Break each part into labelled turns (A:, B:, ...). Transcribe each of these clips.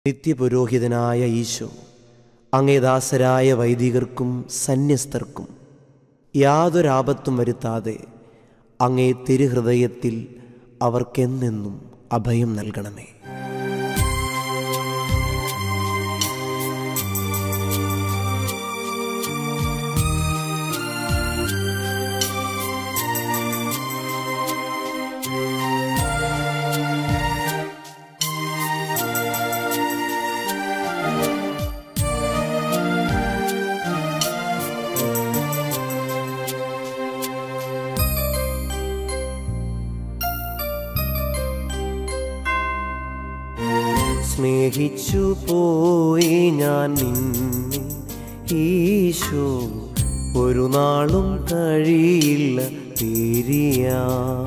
A: നിത്യപുരോഹിതനായ ഈശോ അങ്ങേ ദാസരായ വൈദികർക്കും സന്യസ്തർക്കും യാതൊരാപത്തും വരുത്താതെ അങ്ങേ തിരുഹൃദയത്തിൽ അവർക്കെന്നെന്നും അഭയം നൽകണമേ സ്നേഹിച്ചു പോയി ഞാൻ നിന്നെ ഈശോ ഒരു നാളും കഴിയില്ല തീരിയാ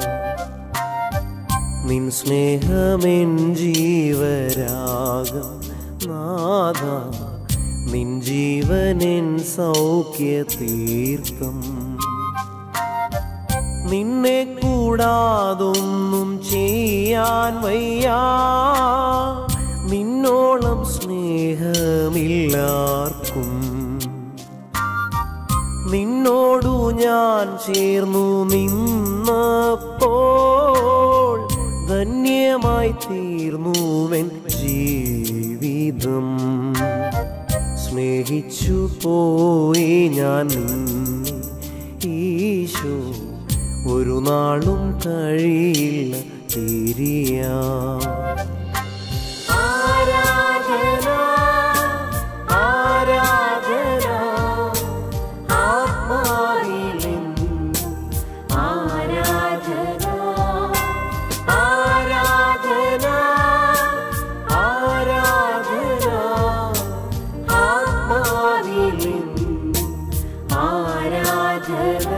A: നിൻ സ്നേഹമെൻ ജീവരാഗം നാഥ നിൻ ജീവനെൻ സൗഖ്യ തീർത്ഥം നിന്നെ കൂടാതൊന്നും ചെയ്യാൻ വയ്യാ നിന്നോളം സ്നേഹമില്ലാർക്കും നിന്നോടു ഞാൻ ചേർന്നു നിന്നപ്പോൾ ധന്യമായി തീർന്നുവൻ ജീവിതം സ്നേഹിച്ചു പോയി ഞാൻ നിന്നെ ഈശോ ഒരു നാളും കഴിയില്ല തിരിയാ ആരാധന ആരാധന ആത്മാവിലെന്നും ആരാധന ആരാധന ആരാധന ആത്മാവിലെന്നും ആരാധന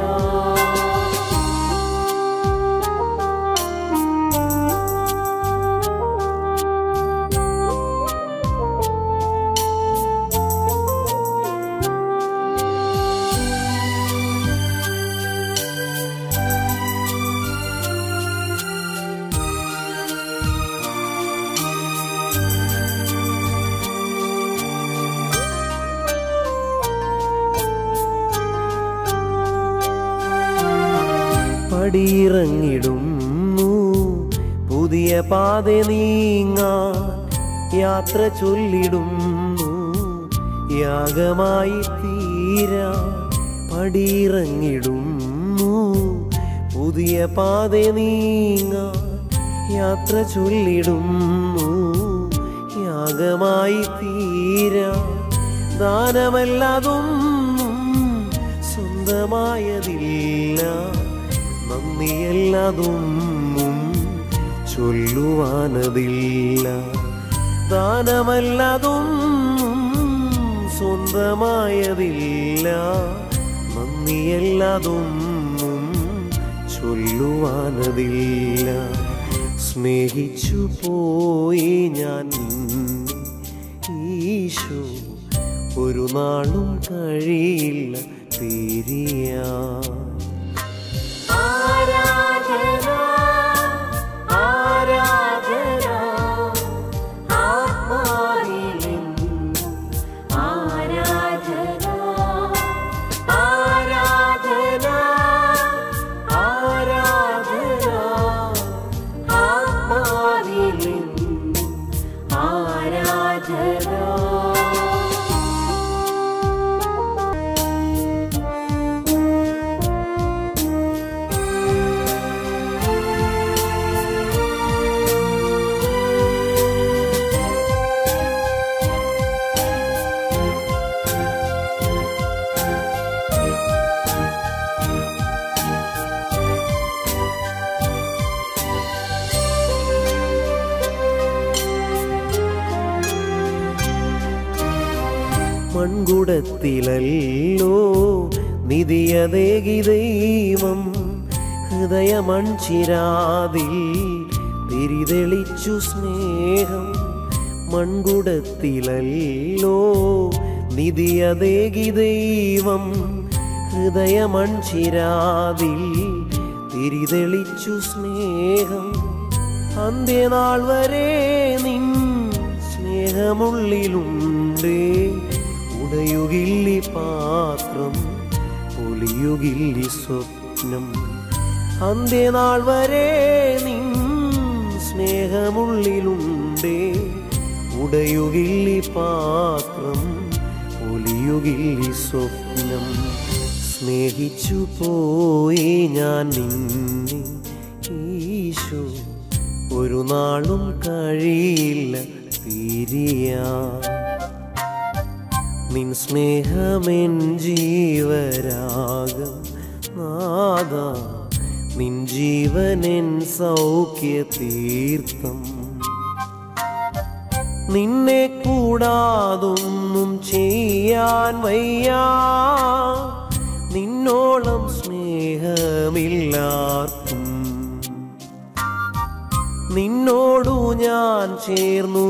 A: പടിയിറങ്ങിടുന്നു പുതിയ പാത നീങ്ങാൻ യാത്ര ചൊല്ലിടുന്നു യാഗമായി തീരാ പടിയിറങ്ങിടുന്നു പുതിയ പാത നീങ്ങാൻ യാത്ര ചൊല്ലിടുന്നു യാഗമായി തീരാ ദാനമല്ലാതൊന്നും സ്വന്തമായതില്ല നന്ദിയല്ലാതൊന്നും ചൊല്ലുവാനതില്ല ദാനമല്ലാതൊന്നും സ്വന്തമായതില്ല നന്ദിയല്ലാതൊന്നും ചൊല്ലുവാനതില്ല സ്നേഹിച്ചു പോയി ഞാൻ നിന്നെ ഈശോ ഒരു നാളും കഴിയില്ല തിരിയാ ആരാധന ആരാധന ആത്മാവിലെന്നും ആരാധന ആരാധന ആരാധന ആത്മാവിലെന്നും ആരാധന മൺകുടത്തിലല്ലോ നിധിയതേകി ദൈവം ഹൃദയമൺചിരാതിൽ തിരിതെളിച്ചു സ്നേഹം മൺകുടത്തിലല്ലോ നിധിയതേകി ദൈവം ഹൃദയമൺചിരാതിൽ തിരിതെളിച്ചു സ്നേഹം അന്ത്യനാൾ വരെ നിൻ സ്നേഹ സ്നേഹമുള്ളിലുണ്ടേ ഉടയുകില്ലി പാത്രം പൊലിയുകില്ലി സ്വപ്നം അന്ത്യനാൾ വരെ നിൻ സ്നേഹമുള്ളിലുണ്ടേ ഉടയുകില്ലി പാത്രം ഒലിയുകില്ലി സ്വപ്നം സ്നേഹിച്ചു പോയി ഞാൻ നിന്നെ ഈശോ ഒരു നാളും കഴിയില്ല പിരിയാൻ നിൻ സ്നേഹമെൻ ജീവരാഗം നാദ നിൻ ജീവനെൻ സൗഖ്യ തീർത്ഥം നിന്നെ കൂടാതൊന്നും ചെയ്യാൻ വയ്യ നിന്നോളം സ്നേഹമില്ലാർക്കും നിന്നോടു ഞാൻ ചേർന്നു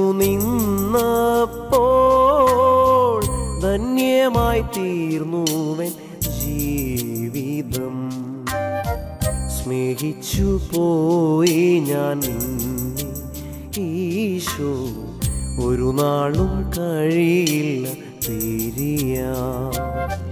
A: നിന്നപ്പോൾ ധന്യമായി തീർന്നുവൻ ജീവിതം സ്നേഹിച്ചു പോയി ഞാൻ നിന്നെ ഈശോ ഒരു നാളും കഴിയില്ല പിരിയാ